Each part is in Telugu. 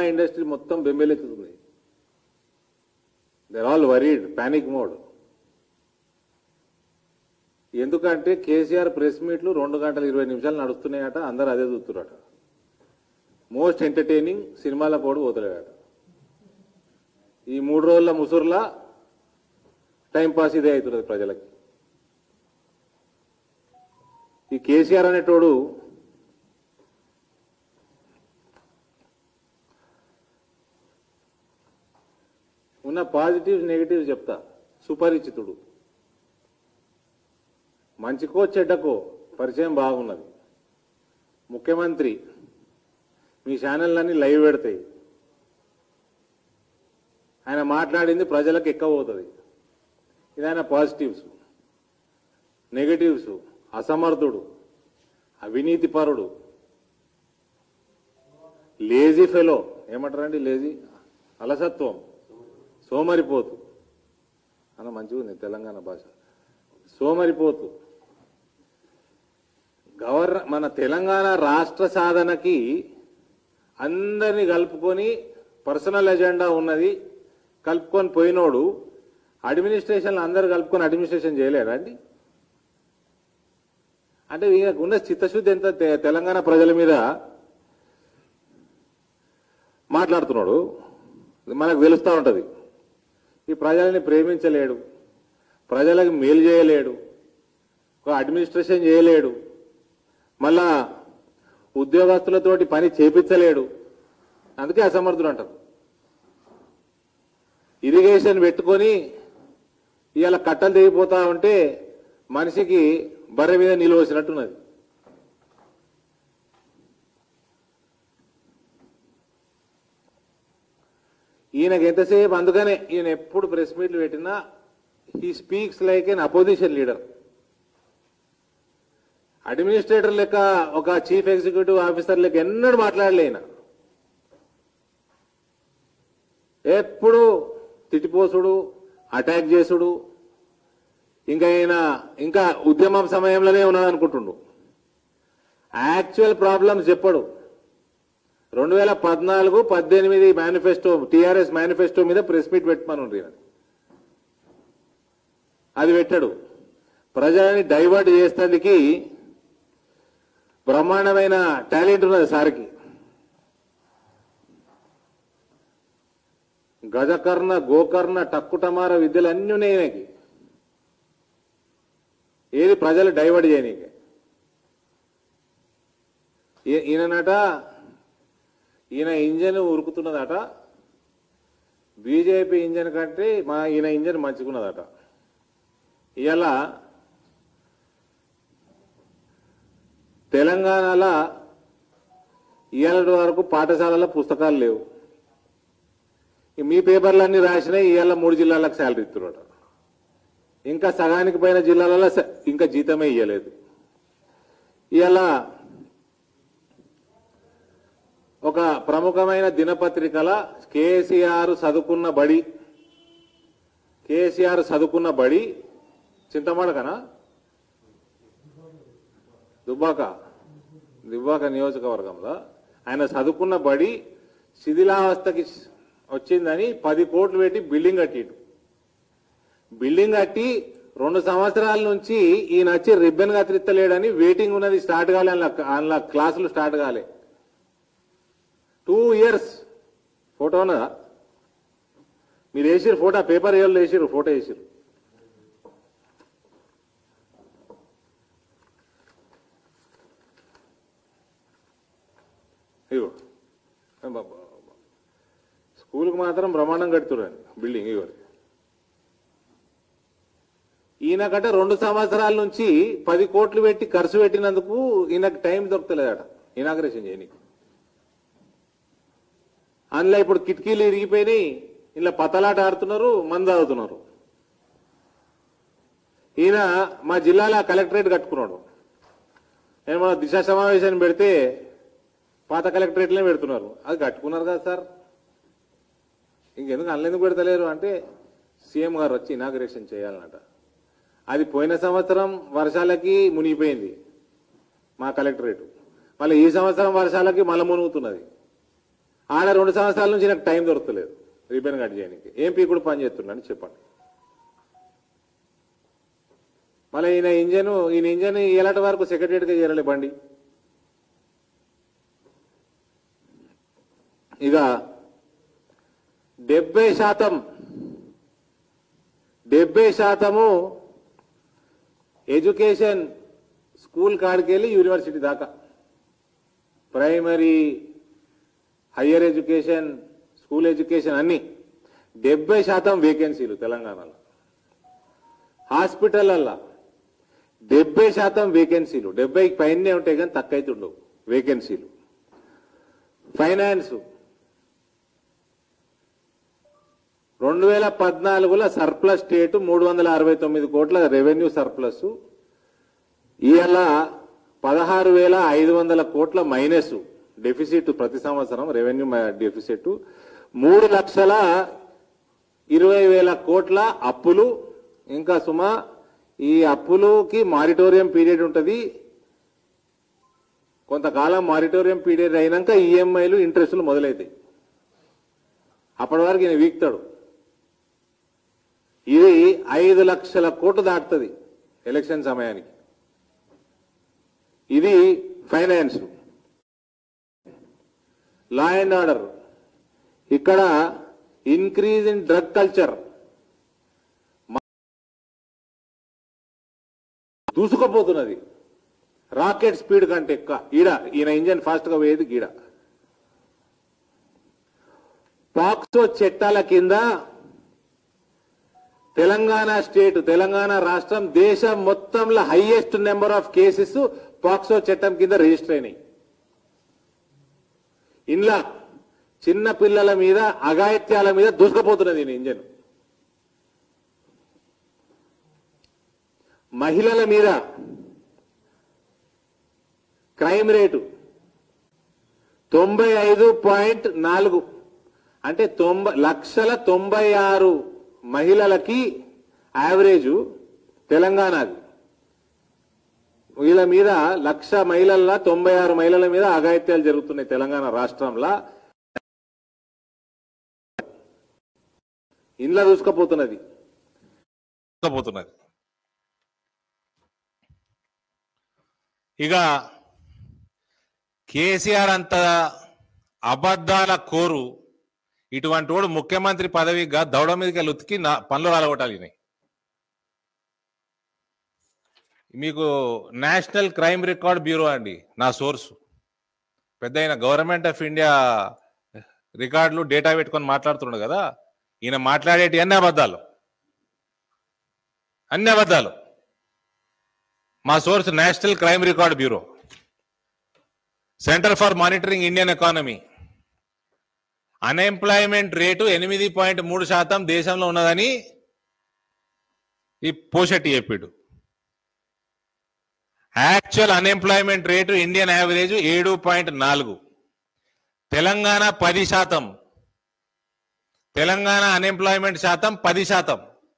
ఇండస్ట్రీ మొత్తం బెంబేలెత్తుతుంది there all worried panic mode ఎందుకంటే కేసీఆర్ ప్రెస్ మీట్లు రెండు గంటల ఇరవై నిమిషాలు నడుస్తున్నాయట అందరు అదే చూస్తున్నారట మోస్ట్ ఎంటర్టైనింగ్ సినిమాల కూడా పోతలేడట ఈ మూడు రోజుల ముసురులా టైం పాస్ ఇదే అవుతున్నది ప్రజలకి ఈ కేసీఆర్ అనేటోడు ఉన్న పాజిటివ్స్ నెగిటివ్స్ చెప్తా సుపరిచితుడు మంచికో చెడ్డకో పరిచయం బాగున్నది ముఖ్యమంత్రి మీ ఛానళ్ళన్నీ లైవ్ పెడతాయి ఆయన మాట్లాడింది ప్రజలకు ఎక్కువ పోతుంది ఇది ఆయన పాజిటివ్స్ నెగటివ్స్ అసమర్థుడు అవినీతిపరుడు లేజీ ఫెలో ఏమంటారండి లేజీ అలసత్వం సోమరిపోతు అన్న మంచిగా ఉంది తెలంగాణ భాష సోమరిపోతు గవర్న మన తెలంగాణ రాష్ట్ర సాధనకి అందరినీ కలుపుకొని పర్సనల్ ఎజెండా ఉన్నది కలుపుకొని పోయినోడు అడ్మినిస్ట్రేషన్ అందరు కలుపుకొని అడ్మినిస్ట్రేషన్ చేయలేరా అండి అంటే ఈయనకు ఉన్న చిత్తశుద్ధి ఎంత తె- తెలంగాణ ప్రజల మీద మాట్లాడుతున్నాడు మనకు తెలుస్తూ ఉంటది ఈ ప్రజల్ని ప్రేమించలేడు ప్రజలకు మేలు చేయలేడు ఒక అడ్మినిస్ట్రేషన్ చేయలేడు మళ్ళా ఉద్యోగస్తులతోటి పని చేపించలేడు అందుకే అసమర్థుడు అంటారు ఇరిగేషన్ పెట్టుకొని ఇవాళ కట్టలు తెగిపోతా ఉంటే మనిషికి బర్రె మీద నిలవసినట్టున్నది ఈయనకి ఎంతసేపు అందుకనే ఈయన ఎప్పుడు ప్రెస్ మీట్లు పెట్టినా he speaks like an opposition leader administrator లెక్క ఒక చీఫ్ ఎగ్జిక్యూటివ్ ఆఫీసర్ లెక్క ఎన్నడూ మాట్లాడలే ఈయన ఎప్పుడు తిట్టిపోసుడు అటాక్ చేసుడు ఇంకా ఆయన ఇంకా ఉద్యమం సమయంలోనే ఉన్నాడు అనుకుంటుండు యాక్చువల్ ప్రాబ్లమ్స్ చెప్పడు రెండు వేల పద్నాలుగు పద్దెనిమిది మేనిఫెస్టో టీఆర్ఎస్ మేనిఫెస్టో మీద ప్రెస్ మీట్ పెట్టమని ఈయన అది పెట్టాడు ప్రజలని డైవర్ట్ చేసేందుకు బ్రహ్మాండమైన టాలెంట్ ఉన్నది సార్కి గజకర్ణ గోకర్ణ టక్కుటమార విద్యలు అన్నీ ఉన్నాయి ఈయనకి ఏది ప్రజలు డైవర్ట్ చేయనీకి ఈ- ఈయననట ఈయన ఇంజన్ ఉరుకుతున్నదట బీజేపీ ఇంజన్ కంటే మా ఈయన ఇంజన్ మంచుకున్నదట ఇవాళ తెలంగాణలో ఇవాళ వరకు పాఠశాలలో పుస్తకాలు లేవు ఈ మీ పేపర్లన్నీ రాసినాయి ఇవాళ మూడు జిల్లాలకు శాలరీ ఇస్తున్నాడు ఇంకా సగానికి పైన జిల్లాలలో స- ఇంకా జీతమే ఇవ్వలేదు ఇవాళ ఒక ప్రముఖమైన దినపత్రికల కేసీఆర్ చదువుకున్న బడి కేసీఆర్ చదువుకున్న బడి చింతమడకనా దుబ్బాక దుబ్బాక నియోజకవర్గంలో ఆయన చదువుకున్న బడి శిథిలావస్థకి వచ్చిందని పది కోట్లు పెట్టి బిల్డింగ్ కట్టిండు బిల్డింగ్ కట్టి రెండు సంవత్సరాల నుంచి ఈయన వచ్చి రిబ్బన్ కత్తిరిస్తలేడని వెయిటింగ్ ఉన్నది స్టార్ట్ కాలే అందులో- అందులో క్లాసులు స్టార్ట్ కాలే టూ ఇయర్స్ ఫోటో ఉన్నదా మీరు వేసిరు ఫోటో పేపర్ ఏళ్ళు వేసిరు ఫోటో వేసిరు ఇగో బాబా స్కూల్కి మాత్రం బ్రహ్మాండం కడుతురండి బిల్డింగ్ ఇగో ఈయనకంటే రెండు సంవత్సరాల నుంచి పది కోట్లు పెట్టి ఖర్చు పెట్టినందుకు ఈయనకు టైం దొరకలేదట ఇనాగ్రేషన్ చేయనీకి అందులో ఇప్పుడు కిటికీలు ఇరిగిపోయినాయి ఇలా పతలాట ఆడుతున్నారు మందు తాగుతున్నారు ఈయన మా జిల్లాలో కలెక్టరేట్ కట్టుకున్నాడు నేను మన దిశ సమావేశాన్ని పెడితే పాత కలెక్టరేట్లే పెడుతున్నారు అది కట్టుకున్నారు కదా సార్ ఇంకెందుకు అందులో పెడతలేరు అంటే సీఎం గారు వచ్చి ఇనాగ్రేషన్ చేయాలన్నట అది పోయిన సంవత్సరం వర్షాలకి మునిగిపోయింది మా కలెక్టరేట్ మళ్ళీ ఈ సంవత్సరం వర్షాలకి మళ్ళీ మునుగుతున్నది ఆడ రెండు సంవత్సరాల నుంచి నాకు టైం దొరకలేదు రిబన్ కట్ చేయడానికి ఏం పీకుడు పని చేస్తున్నాను చెప్పండి మళ్ళీ ఈయన ఇంజన్ ఈయన ఇంజన్ ఎలాంటి వరకు సెక్రటరీగా చేరలే బండి ఇక డెబ్బై శాతం డెబ్బై శాతము ఎడ్యుకేషన్ స్కూల్ కాడికి వెళ్ళి యూనివర్సిటీ దాకా primary higher education school education అన్ని డెబ్బై శాతం వేకెన్సీలు తెలంగాణలో హాస్పిటల్లల్లా డెబ్బై శాతం వేకెన్సీలు డెబ్బైకి పైనే ఉంటాయి కానీ తక్కువ అయితే ఉండవు వేకెన్సీలు ఫైనాన్స్ రెండు వేల పద్నాలుగులో సర్ప్లస్ స్టేట్ మూడు వందల అరవై తొమ్మిది కోట్ల రెవెన్యూ సర్ప్లస్ ఇవాళ పదహారు వేల ఐదు వందల కోట్ల మైనస్ డెఫిసిట్ ప్రతి సంవత్సరం రెవెన్యూ డెఫిసిట్ మూడు లక్షల ఇరవై వేల కోట్ల అప్పులు ఇంకా సుమా ఈ అప్పులుకి మారిటోరియం పీరియడ్ ఉంటుంది కొంతకాలం మారిటోరియం పీరియడ్ అయినాక ఈఎంఐలు ఇంట్రెస్టులు మొదలవుతాయి అప్పటి వరకు ఈయన వీక్తాడు ఇది ఐదు లక్షల కోట్లు దాటుతుంది ఎలక్షన్ సమయానికి ఇది ఫైనాన్స్ లా అండ్ ఆర్డర్ ఇక్కడ ఇంక్రీజ్ ఇన్ డ్రగ్ కల్చర్ దూసుకుపోతున్నది రాకెట్ స్పీడ్ కంటే ఎక్కువ ఈడ ఈయన ఇంజన్ ఫాస్ట్ గా పోయేది గీడ పాక్సో చట్టాల కింద తెలంగాణ స్టేట్ తెలంగాణ రాష్ట్రం దేశం మొత్తంలో highest number of cases POCSO చట్టం కింద రిజిస్టర్ అయినాయి ఇంట్లో చిన్న పిల్లల మీద అఘాయిత్యాల మీద దూసుకుపోతున్నది ఈ ఇంజన్ మహిళల మీద క్రైమ్ రేటు తొంభై ఐదు పాయింట్ నాలుగు అంటే తొంభై లక్షల తొంభై ఆరు మహిళలకి యావరేజ్ తెలంగాణది వీళ్ళ మీద లక్ష మహిళల తొంభై ఆరు మహిళల మీద అఘాయిత్యాలు జరుగుతున్నాయి తెలంగాణ రాష్ట్రంలో ఇండ్ల దూసుకపోతున్నది పోతున్నది ఇక కేసీఆర్ అంత అబద్ధాల కోరు ఇటువంటి వాడు ముఖ్యమంత్రి పదవిగా దౌడ మీదకి వెళ్ళి ఉతికి నా పనులు రాలగొట్టాలి ఈయన. మీకు నేషనల్ క్రైమ్ రికార్డ్ బ్యూరో అండి నా సోర్సు పెద్ద ఆయన గవర్నమెంట్ ఆఫ్ ఇండియా రికార్డులు డేటా పెట్టుకొని మాట్లాడుతున్నాడు కదా ఈయన మాట్లాడేటి అన్ని అబద్ధాలు అన్ని అబద్ధాలు మా source national crime record bureau centre for monitoring Indian economy unemployment rate ఎనిమిది పాయింట్ మూడు శాతం దేశంలో ఉన్నదని ఈ పోషెట్టి చెప్పాడు actual unemployment rate Indian average ఏడు పాయింట్ నాలుగు తెలంగాణ పది శాతం తెలంగాణ అన్ఎంప్లాయ్మెంట్ శాతం పది శాతం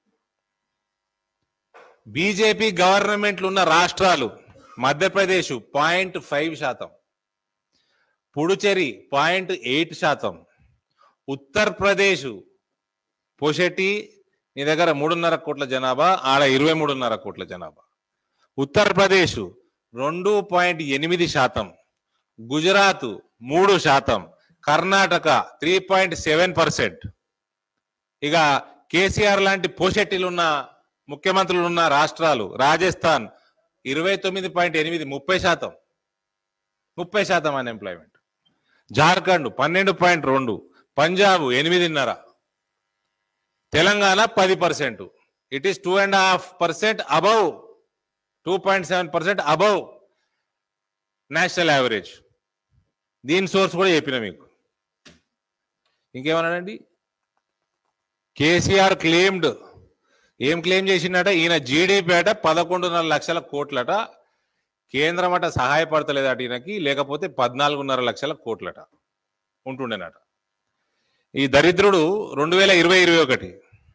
బీజేపీ గవర్నమెంట్లు ఉన్న రాష్ట్రాలు మధ్యప్రదేశ్ పాయింట్ ఫైవ్ శాతం పుడుచేరి పాయింట్ ఎయిట్ శాతం ఉత్తరప్రదేశ్ పొషెట్టి నీ దగ్గర మూడున్నర కోట్ల జనాభా ఆడ ఇరవై మూడున్నర కోట్ల జనాభా ఉత్తరప్రదేశ్ రెండు పాయింట్ ఎనిమిది శాతం గుజరాత్ మూడు శాతం Karnataka three point seven percent ఇక కేసీఆర్ లాంటి పోషెట్టిలు ఉన్న ముఖ్యమంత్రులు ఉన్న రాష్ట్రాలు రాజస్థాన్ ఇరవై తొమ్మిది పాయింట్ ఎనిమిది ముప్పై శాతం ముప్పై శాతం అన్ఎంప్లాయ్మెంట్ జార్ఖండ్ పన్నెండు పాయింట్ రెండు పంజాబ్ ఎనిమిదిన్నర తెలంగాణ పది percent it is two and half percent above two point seven percent above national average దీని సోర్స్ కూడా చెప్పిన మీకు ఇంకేమన్నాడండి కేసీఆర్ క్లెయిమ్డ్ ఏం క్లెయిమ్ చేసిండట ఈయన జీడీపీ అట పదకొండున్నర లక్షల కోట్లట కేంద్రం అట సహాయపడతలేదట ఈయనకి లేకపోతే పద్నాలుగున్నర లక్షల కోట్లట ఉంటుండేనట ఈ దరిద్రుడు రెండు వేల ఇరవై ఇరవై ఒకటి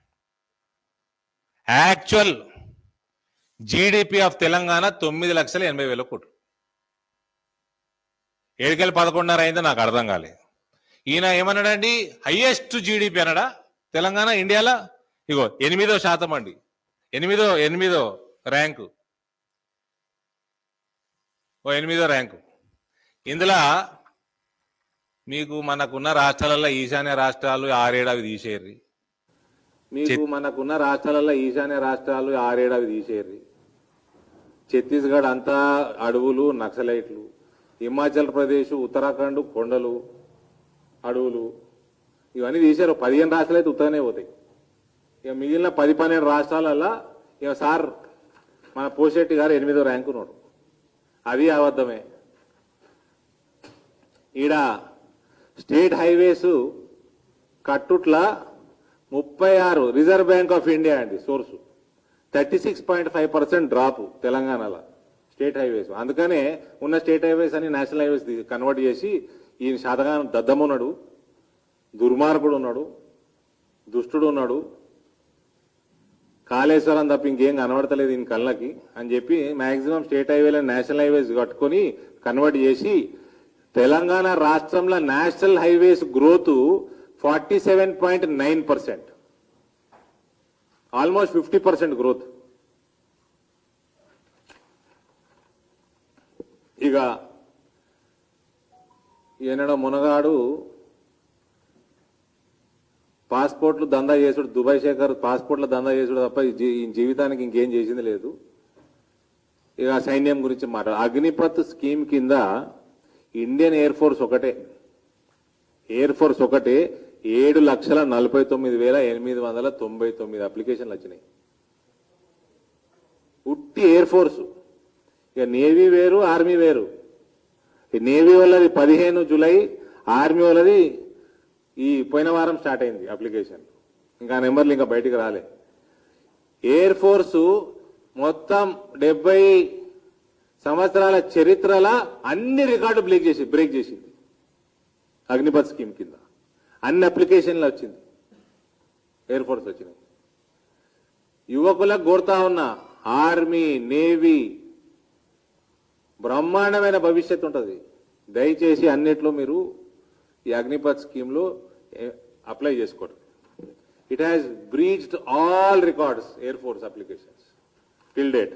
యాక్చువల్ జీడిపి ఆఫ్ తెలంగాణ తొమ్మిది లక్షల ఎనభై వేల కోట్లు ఏడుకెళ్ళి పదకొండున్నర అయిందో నాకు అర్థం కాలేదు ఈయన ఏమన్నాడండి హైయెస్ట్ జీడిపి అన్నాడా తెలంగాణ ఇండియాలో ఇగో ఎనిమిదో శాతం అండి ఎనిమిదో ఎనిమిదో ర్యాంకు ఓ ఎనిమిదో ర్యాంకు ఇందులో మీకు మనకున్న రాష్ట్రాలలో ఈశాన్య రాష్ట్రాలు ఆరేడు అవి తీసేర్రి మీకు మనకున్న రాష్ట్రాలలో ఈశాన్య రాష్ట్రాలు ఆరేడు అవి తీసేర్రి ఛత్తీస్గఢ్ అంతా అడవులు నక్సలైట్లు హిమాచల్ ప్రదేశ్ ఉత్తరాఖండ్ కొండలు అడవులు ఇవన్నీ తీశారు పదిహేను రాష్ట్రాలు అయితే ఉత్తగానే పోతాయి ఇక మిగిలిన పది పన్నెండు రాష్ట్రాలల్లో ఇక సార్ మన పోషెట్టి గారు ఎనిమిదో ర్యాంకు ఉన్నాడు అది అబద్ధమే ఈడ స్టేట్ హైవేస్ కట్టుట్ల ముప్పై ఆరు రిజర్వ్ బ్యాంక్ ఆఫ్ ఇండియా అండి source thirty six point five percent drop తెలంగాణలో స్టేట్ హైవేస్ అందుకనే ఉన్న స్టేట్ హైవేస్ అని నేషనల్ హైవేస్ కన్వర్ట్ చేసి ఈయన శాతగానం దద్దమున్నాడు దుర్మార్గుడు ఉన్నాడు దుష్టుడు ఉన్నాడు కాళేశ్వరం తప్ప ఇంకేం కనబడతలేదు ఈయన కళ్ళకి అని చెప్పి మాక్సిమం స్టేట్ హైవేలో నేషనల్ హైవేస్ కట్టుకొని కన్వర్ట్ చేసి తెలంగాణ రాష్ట్రంలో national highways growth forty seven point nine percent almost fifty percent growth ఇక ఈయనడో మునగాడు పాస్పోర్ట్లు దందా చేసుడు దుబాయ్ శేఖర్ పాస్పోర్ట్ల దందా చేసుడు తప్ప ఈ జీ- ఈ జీవితానికి ఇంకేం చేసింది లేదు ఇక సైన్యం గురించి మాట్లాడు అగ్నిపత్ స్కీమ్ కింద ఇండియన్ ఎయిర్ ఫోర్స్ ఒకటే ఎయిర్ ఫోర్స్ ఒకటే ఏడు లక్షల నలభై తొమ్మిది వేల ఎనిమిది వందల తొంభై తొమ్మిది అప్లికేషన్లు వచ్చినాయి ఉట్టి ఎయిర్ ఫోర్స్ ఇక నేవీ వేరు ఆర్మీ వేరు ఈ నేవీ వాళ్ళది పదిహేను జూలై ఆర్మీ వాళ్ళది ఈ పోయిన వారం స్టార్ట్ అయింది అప్లికేషన్ ఇంకా ఆ నెంబర్లు ఇంకా బయటికి రాలే ఎయిర్ ఫోర్సు మొత్తం డెబ్బై సంవత్సరాల చరిత్రల అన్ని రికార్డు బ్రేక్ చేసి బ్రేక్ చేసింది అగ్నిపత్ స్కీమ్ కింద అన్ని అప్లికేషన్లు వచ్చింది ఎయిర్ ఫోర్స్ వచ్చినాయి యువకులకు కోరుతా ఉన్న ఆర్మీ నేవీ బ్రహ్మాండమైన భవిష్యత్తు ఉంటుంది దయచేసి అన్నిట్లో మీరు ఈ అగ్నిపత్ స్కీమ్లో అప్లై చేసుకోండి it has breached all records air force applications till date